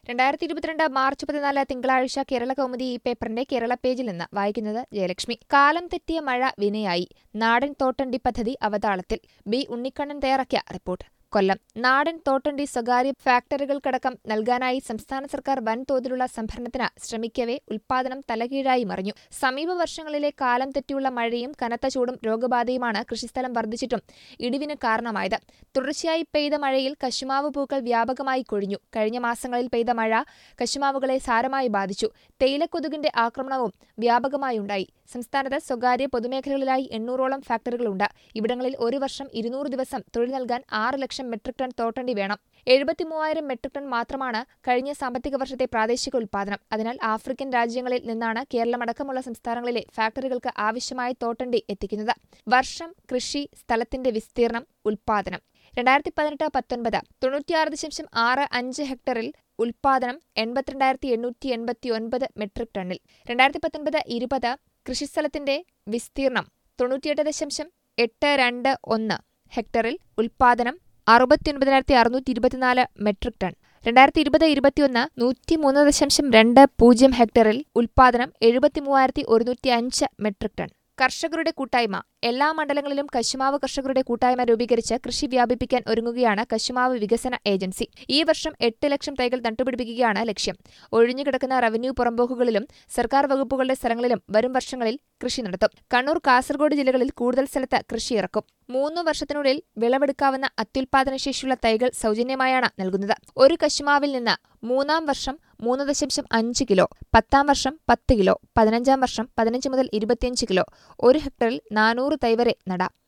രണ്ടായിരത്തി ഇരുപത്തിരണ്ട് മാർച്ച് പതിനാല് തിങ്കളാഴ്ച കേരള കൗമുദി ഈ പേപ്പറിന്റെ കേരള പേജിൽ നിന്ന് വായിക്കുന്നത് ജയലക്ഷ്മി കാലം തെറ്റിയ മഴ വിനയായി നാടൻ തോട്ടണ്ടി പദ്ധതി അവതാളത്തിൽ ബി ഉണ്ണിക്കണ്ണൻ തയ്യാറാക്കിയ റിപ്പോർട്ട് കൊല്ലം നാടൻ തോട്ടണ്ടി സ്വകാര്യ ഫാക്ടറികൾക്കടക്കം നൽകാനായി സംസ്ഥാന സർക്കാർ വൻതോതിലുള്ള സംഭരണത്തിന് ശ്രമിക്കവേ ഉൽപാദനം തലകീഴായി മറിഞ്ഞു സമീപ വർഷങ്ങളിലെ കാലം തെറ്റിയുള്ള മഴയും കനത്ത ചൂടും രോഗബാധയുമാണ് കൃഷിസ്ഥലം വർദ്ധിച്ചിട്ടും ഇടിവിന് കാരണമായത് തുടർച്ചയായി പെയ്ത മഴയിൽ കശുമാവ് പൂക്കൾ വ്യാപകമായി കൊഴിഞ്ഞു കഴിഞ്ഞ മാസങ്ങളിൽ പെയ്ത മഴ കശുമാവുകളെ സാരമായി ബാധിച്ചു തേയിലക്കൊതുകിന്റെ ആക്രമണവും വ്യാപകമായി ഉണ്ടായി സംസ്ഥാനത്ത് സ്വകാര്യ പൊതുമേഖലകളിലായി എണ്ണൂറോളം ഫാക്ടറികളുണ്ട് ഇവിടങ്ങളിൽ ഒരു വർഷം ഇരുന്നൂറ് ദിവസം തൊഴിൽ നൽകാൻ ആറ് ലക്ഷം മെട്രിക് ടൺ തോട്ടണ്ടി വേണം എഴുപത്തിമൂവായിരം മെട്രിക് ടൺ മാത്രമാണ് കഴിഞ്ഞ സാമ്പത്തിക വർഷത്തെ പ്രാദേശിക ഉൽപാദനം അതിനാൽ ആഫ്രിക്കൻ രാജ്യങ്ങളിൽ നിന്നാണ് കേരളമടക്കമുള്ള സംസ്ഥാനങ്ങളിലെ ഫാക്ടറികൾക്ക് ആവശ്യമായ തോട്ടണ്ടി എത്തിക്കുന്നത് വർഷം കൃഷി സ്ഥലത്തിന്റെ വിസ്തീർണം ഉൽപാദനം രണ്ടായിരത്തി പതിനെട്ട് പത്തൊൻപത് തൊണ്ണൂറ്റിയാറ് ദശാംശം ആറ് അഞ്ച് ഹെക്ടറിൽ ഉൽപാദനം എൺപത്തിരണ്ടായിരത്തി എണ്ണൂറ്റി എൺപത്തി ഒൻപത് മെട്രിക് ടണ്ണിൽ രണ്ടായിരത്തി പത്തൊൻപത് ഇരുപത് കൃഷിസ്ഥലത്തിന്റെ വിസ്തീർണം തൊണ്ണൂറ്റിയെട്ട് ദശാംശം എട്ട് രണ്ട് ഒന്ന് ഹെക്ടറിൽ ഉൽപാദനം അറുപത്തിയൊൻപതിനായിരത്തി അറുന്നൂറ്റി ഇരുപത്തിനാല് മെട്രിക് ടൺ രണ്ടായിരത്തി ഇരുപത് ഇരുപത്തിയൊന്ന് നൂറ്റിമൂന്ന് ദശാംശം രണ്ട് പൂജ്യം ഹെക്ടറിൽ ഉൽപാദനം എഴുപത്തിമൂവായിരത്തി ഒരുന്നൂറ്റി അഞ്ച് മെട്രിക് ടൺ കർഷകരുടെ കൂട്ടായ്മ എല്ലാ മണ്ഡലങ്ങളിലും കശുമാവ് കർഷകരുടെ കൂട്ടായ്മ രൂപീകരിച്ച് കൃഷി വ്യാപിപ്പിക്കാൻ ഒരുങ്ങുകയാണ് കശുമാവ് വികസന ഏജൻസി ഈ വർഷം എട്ട് ലക്ഷം തൈകൾ നട്ടുപിടിപ്പിക്കുകയാണ് ലക്ഷ്യം ഒഴിഞ്ഞുകിടക്കുന്ന റവന്യൂ പുറമ്പോക്കുകളിലും സർക്കാർ വകുപ്പുകളുടെ സ്ഥലങ്ങളിലും വരും വർഷങ്ങളിൽ കൃഷി നടത്തും കണ്ണൂർ കാസർഗോഡ് ജില്ലകളിൽ കൂടുതൽ സ്ഥലത്ത് കൃഷി ഇറക്കും മൂന്ന് വർഷത്തിനുള്ളിൽ വിളവെടുക്കാവുന്ന അത്യുൽപാദന ശേഷിയുള്ള തൈകൾ സൗജന്യമായാണ് നൽകുന്നത് ഒരു കശുമാവിൽ നിന്ന് മൂന്നാം വർഷം മൂന്ന് ദശാംശം അഞ്ച് കിലോ പത്താം വർഷം പത്ത് കിലോ പതിനഞ്ചാം വർഷം പതിനഞ്ച് മുതൽ ഇരുപത്തിയഞ്ച് കിലോ ഒരു ഹെക്ടറിൽ നാനൂറ് തൈ വരെ നടാം